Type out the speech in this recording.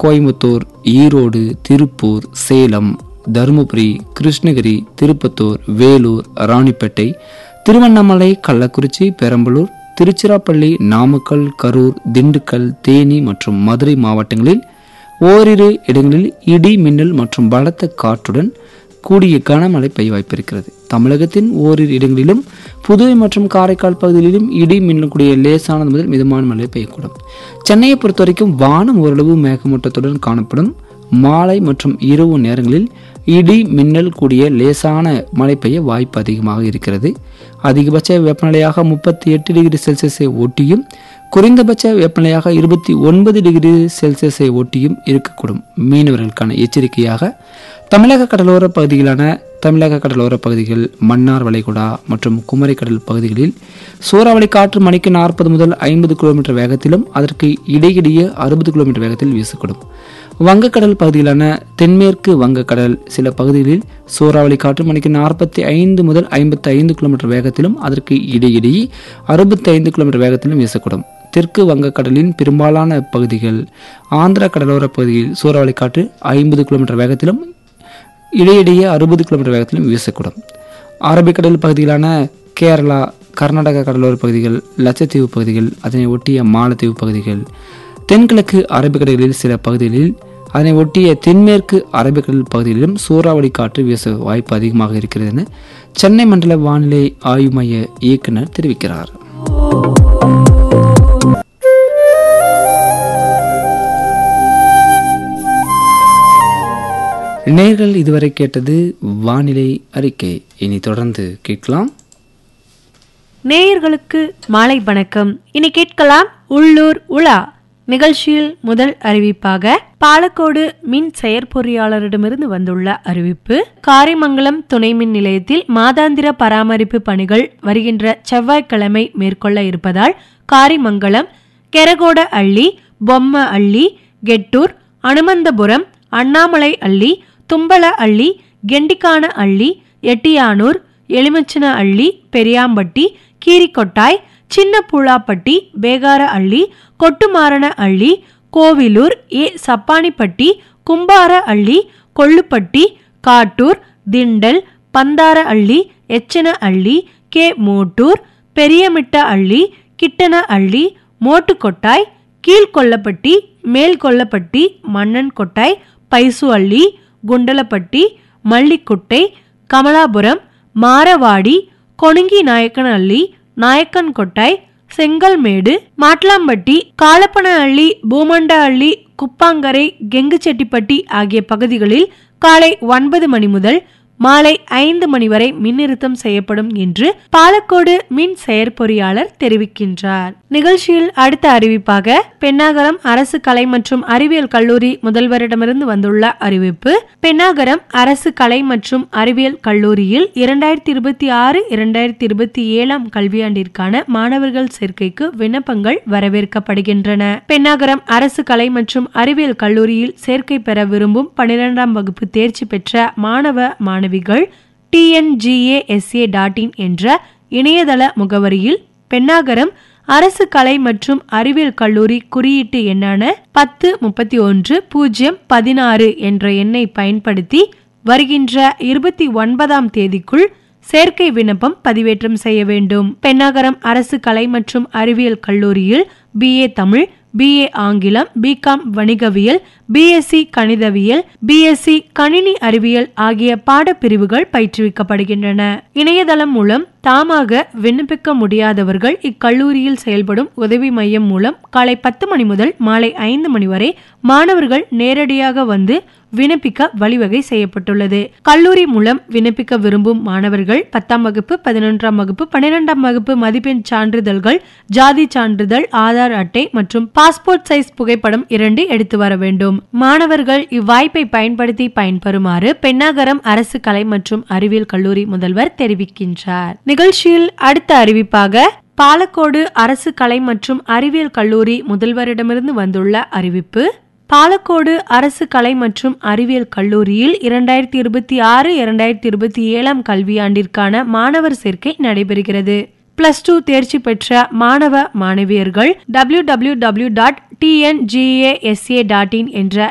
கோயம்புத்தூர் ஈரோடு திருப்பூர் சேலம் தருமபுரி கிருஷ்ணகிரி திருப்பத்தூர் வேலூர் ராணிப்பேட்டை திருவண்ணாமலை கள்ளக்குறிச்சி பெரம்பலூர் திருச்சிராப்பள்ளி நாமக்கல் கரூர் திண்டுக்கல் தேனி மற்றும் மதுரை மாவட்டங்களில் ஓரிரு இடங்களில் இடி மின்னல் மற்றும் பலத்த காற்றுடன் கூடிய கனமழை பெய்ய வாய்ப்பிருக்கிறது தமிழகத்தின் ஓரிரு இடங்களிலும் புதுவை மற்றும் காரைக்கால் பகுதிகளிலும் இடி மின்னல் கூடிய லேசானது முதல் மிதமான மழை பெய்யக்கூடும் சென்னையை பொறுத்தவரைக்கும் வானம் ஓரளவு மேகமூட்டத்துடன் காணப்படும் மாலை மற்றும் இரவு நேரங்களில் இடி மின்னல் கூடிய லேசான மழை பெய்ய வாய்ப்பு அதிகமாக இருக்கிறது அதிகபட்ச வெப்பநிலையாக முப்பத்தி எட்டு டிகிரி செல்சியஸை ஒட்டியும் குறைந்தபட்ச வெப்பநிலையாக இருபத்தி ஒன்பது டிகிரி செல்சியஸை ஒட்டியும் இருக்கக்கூடும் மீனவர்களுக்கான எச்சரிக்கையாக தமிழக கடலோர பகுதிகளான தமிழக கடலோர பகுதிகள் மன்னார் வளைகுடா மற்றும் குமரிக்கடல் பகுதிகளில் சூறாவளி காற்று மணிக்கு நாற்பது முதல் ஐம்பது கிலோமீட்டர் வேகத்திலும் அதற்கு இடையிடையே அறுபது கிலோமீட்டர் வேகத்தில் வீசக்கூடும் வங்கக்கடல் பகுதியிலான தென்மேற்கு வங்கக்கடல் சில பகுதிகளில் சூறாவளி காற்று மணிக்கு நாற்பத்தி ஐந்து முதல் ஐம்பத்தி ஐந்து கிலோமீட்டர் வேகத்திலும் அதற்கு இடையிடையே அறுபத்தி ஐந்து கிலோமீட்டர் வேகத்திலும் வீசக்கூடும் தெற்கு வங்கக்கடலின் பெரும்பாலான பகுதிகள் ஆந்திர கடலோர பகுதியில் சூறாவளி காற்று ஐம்பது கிலோமீட்டர் வேகத்திலும் இடையிடையே அறுபது கிலோமீட்டர் வேகத்திலும் வீசக்கூடும் அரபிக்கடல் பகுதிகளான கேரளா கர்நாடக கடலோர பகுதிகள் லட்சத்தீவு பகுதிகள் அதனை ஒட்டிய மாலத்தீவு பகுதிகள் தென்கிழக்கு அரபிக்கடலில் சில பகுதிகளில் அதனை ஒட்டிய தென்மேற்கு அரபிக்கடல் பகுதிகளிலும் சூறாவளி காற்று வீச வாய்ப்பு அதிகமாக இருக்கிறது என சென்னை மண்டல வானிலை ஆய்வு மைய இயக்குனர் தெரிவிக்கிறார் நேர்கள் இதுவரை கேட்டது வானிலை அறிக்கை இனி தொடர்ந்து கேட்கலாம் நேயர்களுக்கு மாலை வணக்கம் இனி கேட்கலாம் உள்ளூர் உலா நிகழ்ச்சியில் முதல் அறிவிப்பாக பாலக்கோடு மின் செயற்பொறியாளரிடமிருந்து வந்துள்ள அறிவிப்பு காரிமங்கலம் துணை மின் நிலையத்தில் மாதாந்திர பராமரிப்பு பணிகள் வருகின்ற செவ்வாய்க்கிழமை மேற்கொள்ள இருப்பதால் காரிமங்கலம் கெரகோட அள்ளி பொம்ம அள்ளி கெட்டூர் அனுமந்தபுரம் அண்ணாமலை அள்ளி தும்பல அள்ளி கெண்டிக்கான அள்ளி எட்டியானூர் எலுமிச்சன அள்ளி பெரியாம்பட்டி கீரிக்கொட்டாய் சின்ன புழாப்பட்டி பேகார அள்ளி கொட்டுமாரண அள்ளி கோவிலூர் ஏ சப்பானிப்பட்டி கும்பார அள்ளி கொள்ளுப்பட்டி காட்டூர் திண்டல் பந்தார அள்ளி எச்சன அள்ளி கே மோட்டூர் பெரியமிட்ட அள்ளி கிட்டன அள்ளி மோட்டுக்கொட்டாய் கீழ்கொல்லப்பட்டி மேல்கொல்லப்பட்டி மன்னன் கொட்டாய் பைசு அள்ளி குண்டலப்பட்டி மல்லிக்குட்டை கமலாபுரம் மாரவாடி கொணுங்கி நாயக்கன் அள்ளி நாயக்கன் கொட்டாய் செங்கல்மேடு மாட்லாம்பட்டி காலப்பன அள்ளி பூமண்ட அள்ளி குப்பாங்கரை கெங்குச்செட்டிப்பட்டி ஆகிய பகுதிகளில் காலை ஒன்பது மணி முதல் மாலை ஐந்து மணி வரை மின்னிறுத்தம் செய்யப்படும் என்று பாலக்கோடு மின் செயற்பொறியாளர் தெரிவிக்கின்றார் நிகழ்ச்சியில் அடுத்த அறிவிப்பாக பெண்ணாகரம் அரசு கலை மற்றும் அறிவியல் கல்லூரி முதல்வரிடமிருந்து வந்துள்ள அறிவிப்பு பெண்ணாகரம் அரசு கலை மற்றும் அறிவியல் கல்லூரியில் இரண்டாயிரத்தி இருபத்தி ஆறு இரண்டாயிரத்தி இருபத்தி ஏழாம் கல்வியாண்டிற்கான மாணவர்கள் சேர்க்கைக்கு விண்ணப்பங்கள் வரவேற்கப்படுகின்றன பெண்ணாகரம் அரசு கலை மற்றும் அறிவியல் கல்லூரியில் சேர்க்கை பெற விரும்பும் பனிரெண்டாம் வகுப்பு தேர்ச்சி பெற்ற மாணவ மாணவிகள் டிஎன்ஜிஏஎஸ்ஏ டாட் இன் என்ற இணையதள முகவரியில் பெண்ணாகரம் அரசு கலை மற்றும் அறிவியல் கல்லூரி குறியீட்டு எண்ணான பத்து முப்பத்தி ஒன்று பூஜ்ஜியம் பதினாறு என்ற எண்ணை பயன்படுத்தி வருகின்ற இருபத்தி ஒன்பதாம் தேதிக்குள் சேர்க்கை விண்ணப்பம் பதிவேற்றம் செய்ய வேண்டும் பெண்ணாகரம் அரசு கலை மற்றும் அறிவியல் கல்லூரியில் பிஏ தமிழ் பிஏ ஆங்கிலம் பிகாம் வணிகவியல் பிஎஸ்சி கணிதவியல் பிஎஸ்சி கணினி அறிவியல் ஆகிய பாடப்பிரிவுகள் பயிற்றுவிக்கப்படுகின்றன இணையதளம் மூலம் தாமாக விண்ணப்பிக்க முடியாதவர்கள் இக்கல்லூரியில் செயல்படும் உதவி மையம் மூலம் காலை பத்து மணி முதல் மாலை ஐந்து மணி வரை மாணவர்கள் நேரடியாக வந்து விண்ணப்பிக்க வழிவகை செய்யப்பட்டுள்ளது கல்லூரி மூலம் விண்ணப்பிக்க விரும்பும் மாணவர்கள் பத்தாம் வகுப்பு பதினொன்றாம் வகுப்பு பன்னிரெண்டாம் வகுப்பு மதிப்பெண் சான்றிதழ்கள் ஜாதி சான்றிதழ் ஆதார் அட்டை மற்றும் பாஸ்போர்ட் சைஸ் புகைப்படம் இரண்டு எடுத்து வர வேண்டும் மாணவர்கள் இவ்வாய்ப்பை பயன்படுத்தி பயன்பெறுமாறு பெண்ணாகரம் அரசு கலை மற்றும் அறிவியல் கல்லூரி முதல்வர் தெரிவிக்கின்றார் நிகழ்ச்சியில் அடுத்த அறிவிப்பாக பாலக்கோடு அரசு கலை மற்றும் அறிவியல் கல்லூரி முதல்வரிடமிருந்து வந்துள்ள அறிவிப்பு பாலக்கோடு அரசு கலை மற்றும் அறிவியல் கல்லூரியில் இரண்டாயிரத்தி இருபத்தி ஆறு இரண்டாயிரத்தி இருபத்தி ஏழாம் கல்வியாண்டிற்கான மாணவர் சேர்க்கை நடைபெறுகிறது பிளஸ் டூ தேர்ச்சி பெற்ற மாணவ மாணவியர்கள் W W W dot T N G A S A dot in என்ற